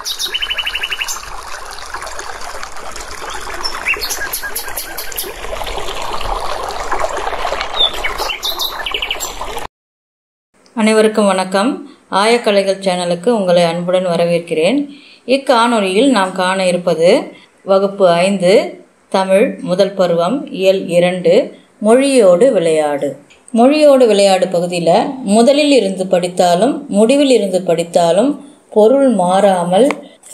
அனைவருக்கும் வணக்கம் ஆயக்கலைகள் சேனலுக்கு உங்களை அன்புடன் வரவேற்கிறேன் இக்காணொளியில் நாம் காண இருப்பது வகுப்பு ஐந்து தமிழ் முதல் பருவம் இயல் இரண்டு மொழியோடு விளையாடு மொழியோடு விளையாடு பகுதியில் முதலில் இருந்து படித்தாலும் முடிவில் இருந்து படித்தாலும் பொருள் மாறாமல்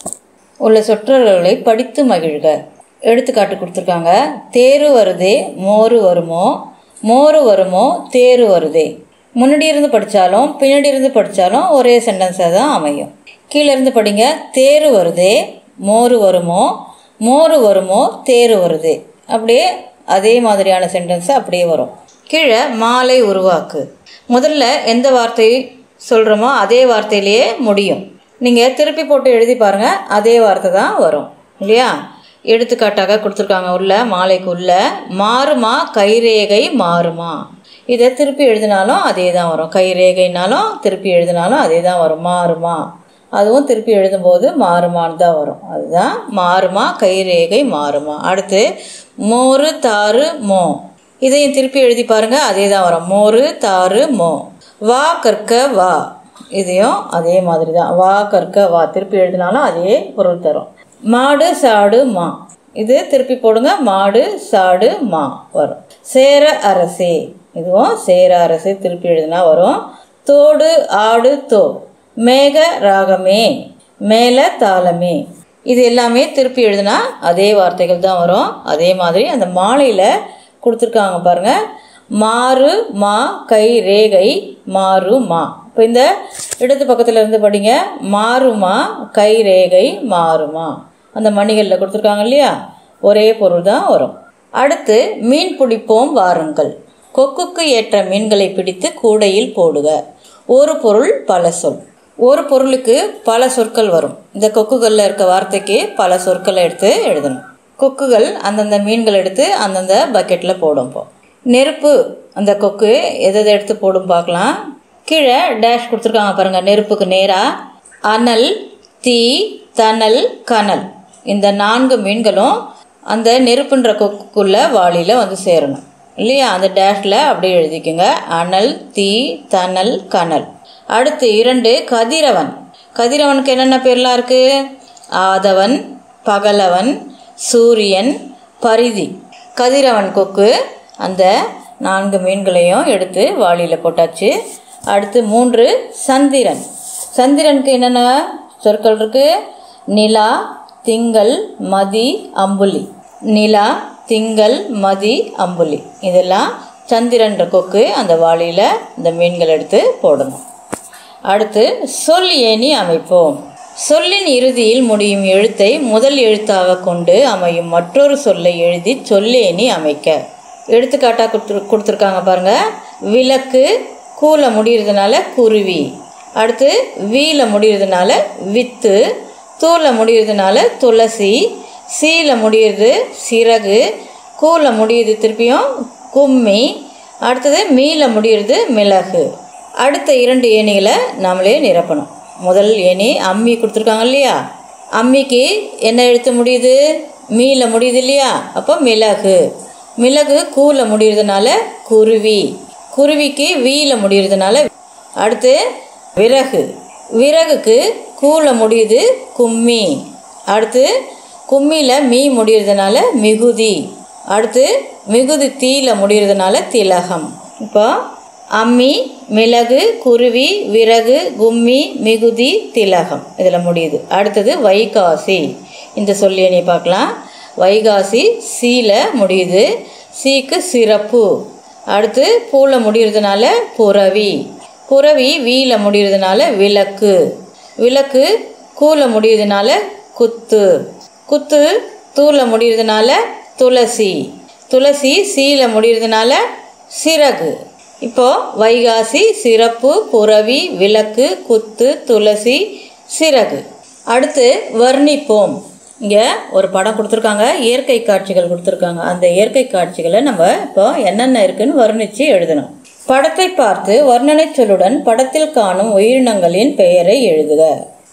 உள்ள சொற்றொடர்களை படித்து மகிழ்க எடுத்துக்காட்டு கொடுத்துருக்காங்க தேரு வருதே மோரு வருமோ மோரு வருமோ தேரு வருதே முன்னாடி இருந்து படித்தாலும் பின்னாடி இருந்து படித்தாலும் ஒரே சென்டென்ஸாக தான் அமையும் கீழே இருந்து படிங்க தேரு வருதே மோரு வருமோ மோரு வருமோ தேரு வருதே அப்படியே அதே மாதிரியான சென்டென்ஸ் அப்படியே வரும் கீழே மாலை உருவாக்கு முதல்ல எந்த வார்த்தை சொல்கிறோமோ அதே வார்த்தையிலேயே முடியும் நீங்கள் திருப்பி போட்டு எழுதி பாருங்கள் அதே வார்த்தை தான் வரும் இல்லையா எடுத்துக்காட்டாக கொடுத்துருக்காங்க உள்ள மாலைக்கு உள்ள மாறுமா கைரேகை மாறுமா இதை திருப்பி எழுதினாலும் அதே தான் வரும் கைரேகைனாலும் திருப்பி எழுதினாலும் அதே தான் வரும் மாறுமா அதுவும் திருப்பி எழுதும்போது மாறுமான்னு தான் வரும் அதுதான் மாறுமா கைரேகை மாறுமா அடுத்து மோரு தாறு மோ இதையும் திருப்பி எழுதி பாருங்க அதே தான் வரும் மோரு தாறு மோ வா கற்க வா இதையும் அதே மாதிரி தான் வா கற்க வா திருப்பி எழுதினாலும் அதே பொருள் தரும் மாடு சாடு மா இது திருப்பி போடுங்க மாடு சாடு மா வரும் சேர அரசே இதுவும் சேர அரசே திருப்பி எழுதினா வரும் தோடு ஆடு தோ மேக ராகமே மேல தாளமே இது எல்லாமே திருப்பி எழுதினா அதே வார்த்தைகள் தான் வரும் அதே மாதிரி அந்த மாலையில் கொடுத்துருக்காங்க பாருங்க மாறு மா கை ரேகை மாறு மா இப்போ இந்த இடது பக்கத்தில் இருந்து படிங்க மாறுமா கை ரேகை மாறுமா அந்த மணிகளில் கொடுத்துருக்காங்க இல்லையா ஒரே பொருள் தான் வரும் அடுத்து மீன் பிடிப்போம் வாருங்கள் கொக்குக்கு ஏற்ற மீன்களை பிடித்து கூடையில் போடுக ஒரு பொருள் பல சொல் ஒரு பொருளுக்கு பல சொற்கள் வரும் இந்த கொக்குகளில் இருக்க வார்த்தைக்கு பல சொற்களை எடுத்து எழுதணும் கொக்குகள் அந்தந்த மீன்கள் எடுத்து அந்தந்த பக்கெட்டில் போடும் இப்போ நெருப்பு அந்த கொக்கு எதை எதை எடுத்து போடும் பார்க்கலாம் கீழே டேஷ் கொடுத்துருக்காங்க பாருங்கள் நெருப்புக்கு நேராக அனல் தீ தனல் கனல் இந்த நான்கு மீன்களும் அந்த நெருப்புன்ற கொக்குக்குள்ள வாளியில் வந்து சேரணும் இல்லையா அந்த டேஷில் அப்படியே எழுதிக்கோங்க அனல் தீ தனல் கனல் அடுத்து இரண்டு கதிரவன் கதிரவனுக்கு என்னென்ன பேர்லாம் இருக்குது ஆதவன் பகலவன் சூரியன் பரிதி கதிரவன் கொக்கு அந்த நான்கு மீன்களையும் எடுத்து வாளியில் போட்டாச்சு அடுத்து மூன்று சந்திரன் சந்திரனுக்கு என்னென்ன சொற்கள் இருக்குது நிலா திங்கள் மதி அம்புலி நிலா திங்கள் மதி அம்புலி இதெல்லாம் சந்திரன்ற கொக்கு அந்த வாளியில் இந்த மீன்கள் எடுத்து போடணும் அடுத்து சொல் ஏணி அமைப்போம் சொல்லின் இறுதியில் முடியும் எழுத்தை முதல் எழுத்தாக கொண்டு அமையும் மற்றொரு சொல்லை எழுதி சொல்லேணி அமைக்க எடுத்துக்காட்டாக கொடுத்து கொடுத்துருக்காங்க பாருங்கள் விளக்கு கூல முடிகிறதுனால குருவி அடுத்து வீல முடிகிறதுனால வித்து தூள முடிகிறதுனால துளசி சீல முடியிறது சிறகு கூல முடியுது திருப்பியும் கும்மி அடுத்தது மீல முடியிறது மிளகு அடுத்த இரண்டு ஏணிகளை நாமளே நிரப்பணும் முதல் ஏணி அம்மி கொடுத்துருக்காங்க இல்லையா அம்மிக்கு என்ன எழுத்து முடியுது மீல முடியுது இல்லையா அப்போ மிளகு மிளகு கூல முடிகிறதுனால குருவி குருவிக்கு வீல முடிகிறதுனால அடுத்து விறகு விறகுக்கு கூல முடியுது கும்மி அடுத்து கும்மியில் மீ முடிகிறதுனால மிகுதி அடுத்து மிகுதி தீல முடிகிறதுனால திலகம் இப்போ அம்மி மிளகு குருவி விறகு கும்மி மிகுதி திலகம் இதில் முடியுது அடுத்தது வைகாசி இந்த சொல்லி நீ பார்க்கலாம் வைகாசி சீல முடியுது சீக்கு சிறப்பு அடுத்து பூல முடிகிறதுனால புறவி புறவி வீல முடிகிறதுனால விளக்கு விளக்கு கூல முடிகிறதுனால குத்து குத்து தூள முடிகிறதுனால துளசி துளசி சீல முடிகிறதுனால சிறகு இப்போது வைகாசி சிறப்பு புறவி விளக்கு குத்து துளசி சிறகு அடுத்து வர்ணிப்போம் இங்கே ஒரு படம் கொடுத்துருக்காங்க இயற்கை காட்சிகள் கொடுத்துருக்காங்க அந்த இயற்கை காட்சிகளை நம்ம இப்போ என்னென்ன இருக்குன்னு வர்ணித்து எழுதணும் படத்தை பார்த்து வர்ணனை சொல்லுடன் படத்தில் காணும் உயிரினங்களின் பெயரை எழுதுக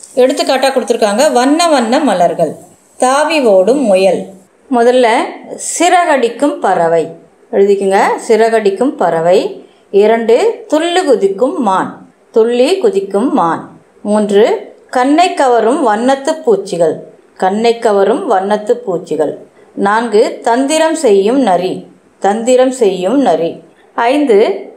எடுத்துக்காட்டாக கொடுத்துருக்காங்க வண்ண வண்ண மலர்கள் தாவி ஓடும் முயல் முதல்ல சிறகடிக்கும் பறவை எழுதிக்குங்க சிறகடிக்கும் பறவை இரண்டு துள்ளு குதிக்கும் மான் துள்ளி குதிக்கும் மான் மூன்று கண்ணை கவரும் வண்ணத்து பூச்சிகள் கண்ணை கவரும் வண்ணத்து பூச்சிகள் நான்கு தந்திரம் செய்யும் நரி தந்திரம் செய்யும் நரி ஐந்து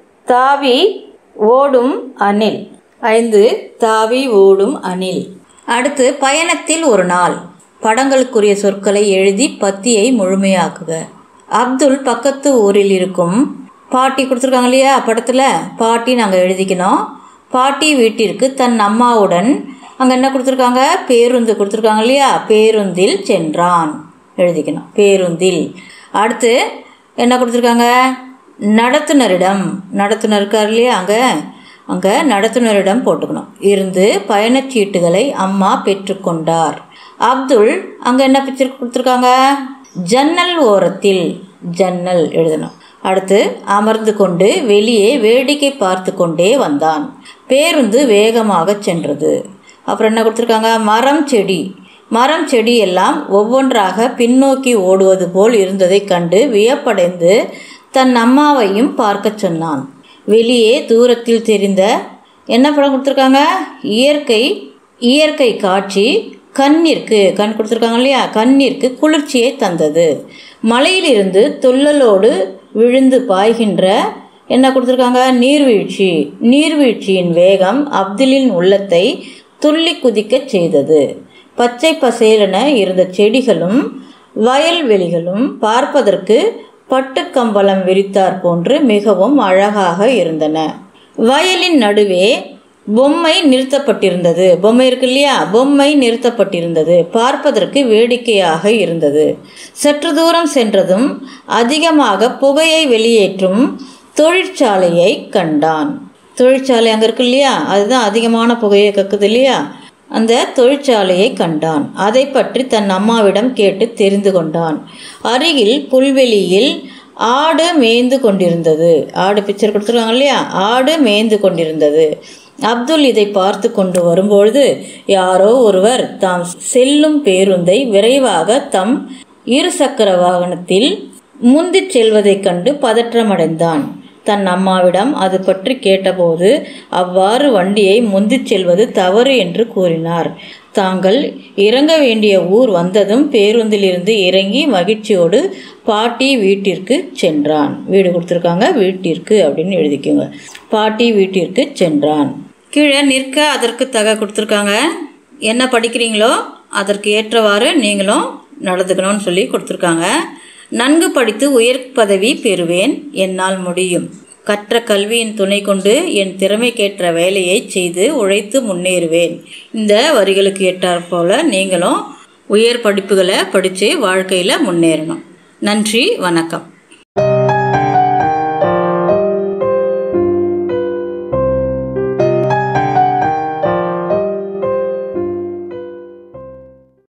தாவி ஓடும் அணில் ஐந்து தாவி ஓடும் அணில் அடுத்து பயணத்தில் ஒரு நாள் படங்களுக்குரிய சொற்களை எழுதி பத்தியை முழுமையாக்குக அப்துல் பக்கத்து ஊரில் இருக்கும் பாட்டி கொடுத்துருக்காங்க இல்லையா படத்தில் பாட்டி நாங்கள் எழுதிக்கணும் பாட்டி வீட்டிற்கு தன் அம்மாவுடன் அங்கே என்ன கொடுத்துருக்காங்க பேருந்து கொடுத்துருக்காங்க இல்லையா பேருந்தில் சென்றான் எழுதிக்கணும் பேருந்தில் அடுத்து என்ன கொடுத்துருக்காங்க நடத்துனரிடம் நடத்துனர் இருக்கார் இல்லையா அங்கே அங்கே நடத்துனரிடம் போட்டுக்கணும் இருந்து பயணச்சீட்டுகளை அம்மா பெற்றுக்கொண்டார் அப்துல் அங்கே என்ன பிக்சர் கொடுத்துருக்காங்க ஜன்னல் ஓரத்தில் ஜன்னல் எழுதணும் அடுத்து அமர்ந்து கொண்டு வெளியே வேடிக்கை பார்த்து கொண்டே வந்தான் பேருந்து வேகமாக சென்றது அப்புறம் என்ன கொடுத்துருக்காங்க மரம் செடி மரம் செடி எல்லாம் ஒவ்வொன்றாக பின்னோக்கி ஓடுவது போல் இருந்ததைக் கண்டு வியப்படைந்து தன் அம்மாவையும் பார்க்க சொன்னான் வெளியே தூரத்தில் தெரிந்த என்ன படம் கொடுத்துருக்காங்க இயற்கை இயற்கை காட்சி கண்ணிற்கு கண் கொடுத்துருக்காங்க இல்லையா கண்ணிற்கு குளிர்ச்சியை தந்தது மலையிலிருந்து துள்ளலோடு விழுந்து பாய்கின்ற என்ன கொடுத்துருக்காங்க நீர்வீழ்ச்சி நீர்வீழ்ச்சியின் வேகம் அப்துலின் உள்ளத்தை துள்ளி குதிக்கச் செய்தது பச்சை பசேலென இருந்த செடிகளும் வயல்வெளிகளும் பார்ப்பதற்கு பட்டுக்கம்பளம் விரித்தார் போன்று மிகவும் அழகாக இருந்தன வயலின் நடுவே பொம்மை நிறுத்தப்பட்டிருந்தது பொம்மை இருக்கு இல்லையா பொம்மை நிறுத்தப்பட்டிருந்தது பார்ப்பதற்கு வேடிக்கையாக இருந்தது சற்று தூரம் சென்றதும் அதிகமாக புகையை வெளியேற்றும் தொழிற்சாலையை கண்டான் தொழிற்சாலை அங்கே இருக்கு இல்லையா அதுதான் அதிகமான புகையை கக்குது இல்லையா அந்த தொழிற்சாலையை கண்டான் அதை பற்றி தன் அம்மாவிடம் கேட்டு தெரிந்து கொண்டான் அருகில் புல்வெளியில் ஆடு மேய்ந்து கொண்டிருந்தது ஆடு பிக்சர் கொடுத்துருக்காங்க இல்லையா ஆடு மேய்ந்து கொண்டிருந்தது அப்துல் இதை பார்த்து கொண்டு வரும்பொழுது யாரோ ஒருவர் தாம் செல்லும் பேருந்தை விரைவாக தம் இருசக்கர வாகனத்தில் முந்திச் செல்வதைக் கண்டு பதற்றமடைந்தான் தன் அம்மாவிடம் அது பற்றி கேட்டபோது அவ்வாறு வண்டியை முந்திச் செல்வது தவறு என்று கூறினார் தாங்கள் இறங்க வேண்டிய ஊர் வந்ததும் பேருந்திலிருந்து இறங்கி மகிழ்ச்சியோடு பாட்டி வீட்டிற்கு சென்றான் வீடு கொடுத்துருக்காங்க வீட்டிற்கு அப்படின்னு எழுதிக்கோங்க பாட்டி வீட்டிற்கு சென்றான் கீழே நிற்க அதற்கு தக கொடுத்துருக்காங்க என்ன படிக்கிறீங்களோ அதற்கு ஏற்றவாறு நீங்களும் நடந்துக்கணும்னு சொல்லி கொடுத்துருக்காங்க நன்கு படித்து உயர் பதவி பெறுவேன் என்னால் முடியும் கற்ற கல்வியின் துணை கொண்டு என் திறமைக்கேற்ற வேலையை செய்து உழைத்து முன்னேறுவேன் இந்த வரிகளுக்கு ஏற்றாற் போல நீங்களும் உயர் படிப்புகளை படித்து வாழ்க்கையில் முன்னேறணும் நன்றி வணக்கம்